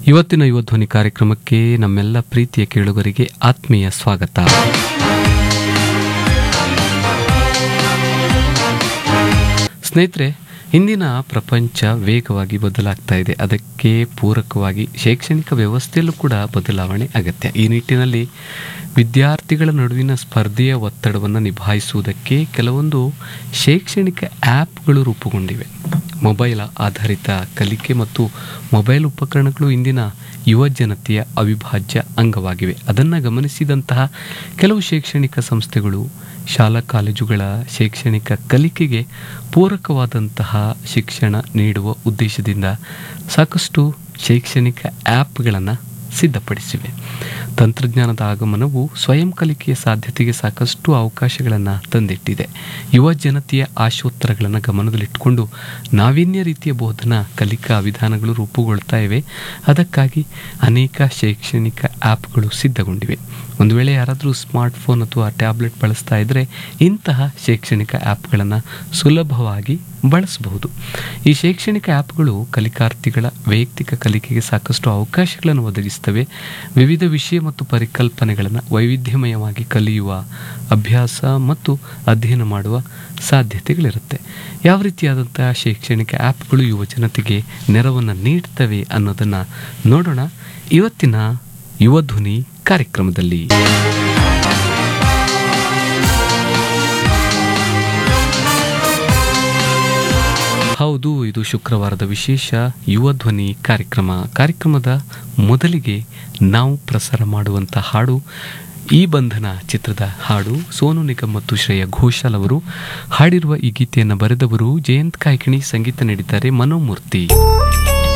ಇವತ್ತಿನ ಯುವ ಧ್ವನಿ ಕಾರ್ಯಕ್ರಮಕ್ಕೆ ನಮ್ಮೆಲ್ಲ ಪ್ರೀತಿಯ ಕೇಳುಗರಿಗೆ ಆತ್ಮೀಯ ಸ್ವಾಗತ ಸ್ನೇಹಿತರೆ ಇಂದಿನ ಪ್ರಪಂಚ ವೇಗವಾಗಿ ಬದಲಾಗ್ತಾ ಇದೆ ಅದಕ್ಕೆ ಪೂರಕವಾಗಿ ಶೈಕ್ಷಣಿಕ ವ್ಯವಸ್ಥೆಯಲ್ಲೂ ಕೂಡ ಬದಲಾವಣೆ ಅಗತ್ಯ ಈ ನಿಟ್ಟಿನಲ್ಲಿ ವಿದ್ಯಾರ್ಥಿಗಳ ನಡುವಿನ ಸ್ಪರ್ಧೆಯ ಒತ್ತಡವನ್ನು ನಿಭಾಯಿಸುವುದಕ್ಕೆ ಕೆಲವೊಂದು ಶೈಕ್ಷಣಿಕ ಆ್ಯಪ್ಗಳು ರೂಪುಗೊಂಡಿವೆ ಮೊಬೈಲ್ ಆಧಾರಿತ ಕಲಿಕೆ ಮತ್ತು ಮೊಬೈಲ್ ಉಪಕರಣಗಳು ಇಂದಿನ ಯುವ ಜನತೆಯ ಅವಿಭಾಜ್ಯ ಅಂಗವಾಗಿವೆ ಅದನ್ನು ಗಮನಿಸಿದಂತಹ ಕೆಲವು ಶೈಕ್ಷಣಿಕ ಸಂಸ್ಥೆಗಳು ಶಾಲಾ ಕಾಲೇಜುಗಳ ಶೈಕ್ಷಣಿಕ ಕಲಿಕೆಗೆ ಪೂರಕವಾದಂತಹ ಶಿಕ್ಷಣ ನೀಡುವ ಉದ್ದೇಶದಿಂದ ಸಾಕಷ್ಟು ಶೈಕ್ಷಣಿಕ ಆ್ಯಪ್ಗಳನ್ನು ಸಿದ್ಧಪಡಿಸಿವೆ ತಂತ್ರಜ್ಞಾನದ ಆಗಮನವು ಸ್ವಯಂ ಕಲಿಕೆಯ ಸಾಧ್ಯತೆಗೆ ಸಾಕಷ್ಟು ಅವಕಾಶಗಳನ್ನು ತಂದಿಟ್ಟಿದೆ ಯುವ ಜನತೆಯ ಆಶೋತ್ತರಗಳನ್ನು ಗಮನದಲ್ಲಿಟ್ಟುಕೊಂಡು ನಾವೀನ್ಯ ರೀತಿಯ ಬೋಧನಾ ಕಲಿಕಾ ವಿಧಾನಗಳು ರೂಪುಗೊಳ್ತಾ ಇವೆ ಅದಕ್ಕಾಗಿ ಅನೇಕ ಶೈಕ್ಷಣಿಕ ಆ್ಯಪ್ಗಳು ಸಿದ್ಧಗೊಂಡಿವೆ ಒಂದು ವೇಳೆ ಯಾರಾದರೂ ಸ್ಮಾರ್ಟ್ಫೋನ್ ಅಥವಾ ಟ್ಯಾಬ್ಲೆಟ್ ಬಳಸ್ತಾ ಇದ್ದರೆ ಇಂತಹ ಶೈಕ್ಷಣಿಕ ಆ್ಯಪ್ಗಳನ್ನು ಸುಲಭವಾಗಿ ಬಳಸಬಹುದು ಈ ಶೈಕ್ಷಣಿಕ ಆ್ಯಪ್ಗಳು ಕಲಿಕಾರ್ಥಿಗಳ ವೈಯಕ್ತಿಕ ಕಲಿಕೆಗೆ ಸಾಕಷ್ಟು ಅವಕಾಶಗಳನ್ನು ಒದಗಿಸ್ತವೆ ವಿವಿಧ ವಿಷಯ ಮತ್ತು ಪರಿಕಲ್ಪನೆಗಳನ್ನು ವೈವಿಧ್ಯಮಯವಾಗಿ ಕಲಿಯುವ ಅಭ್ಯಾಸ ಮತ್ತು ಅಧ್ಯಯನ ಮಾಡುವ ಸಾಧ್ಯತೆಗಳಿರುತ್ತೆ ಯಾವ ರೀತಿಯಾದಂತಹ ಶೈಕ್ಷಣಿಕ ಆ್ಯಪ್ಗಳು ಯುವ ಜನತೆಗೆ ನೆರವನ್ನು ನೀಡ್ತವೆ ಅನ್ನೋದನ್ನು ನೋಡೋಣ ಇವತ್ತಿನ ಯುವ ಧ್ವನಿ ಕಾರ್ಯಕ್ರಮದಲ್ಲಿ ಹೌದು ಇದು ಶುಕ್ರವಾರದ ವಿಶೇಷ ಯುವ ಧ್ವನಿ ಕಾರ್ಯಕ್ರಮ ಕಾರ್ಯಕ್ರಮದ ಮೊದಲಿಗೆ ನಾವು ಪ್ರಸಾರ ಮಾಡುವಂಥ ಹಾಡು ಈ ಬಂಧನ ಚಿತ್ರದ ಹಾಡು ಸೋನು ನಿಗಮ್ ಮತ್ತು ಶ್ರೇಯ ಘೋಷಾಲ್ ಅವರು ಹಾಡಿರುವ ಈ ಗೀತೆಯನ್ನು ಬರೆದವರು ಜಯಂತ್ ಕಾಯ್ಕಿಣಿ ಸಂಗೀತ ನೀಡಿದ್ದಾರೆ ಮನೋಮೂರ್ತಿ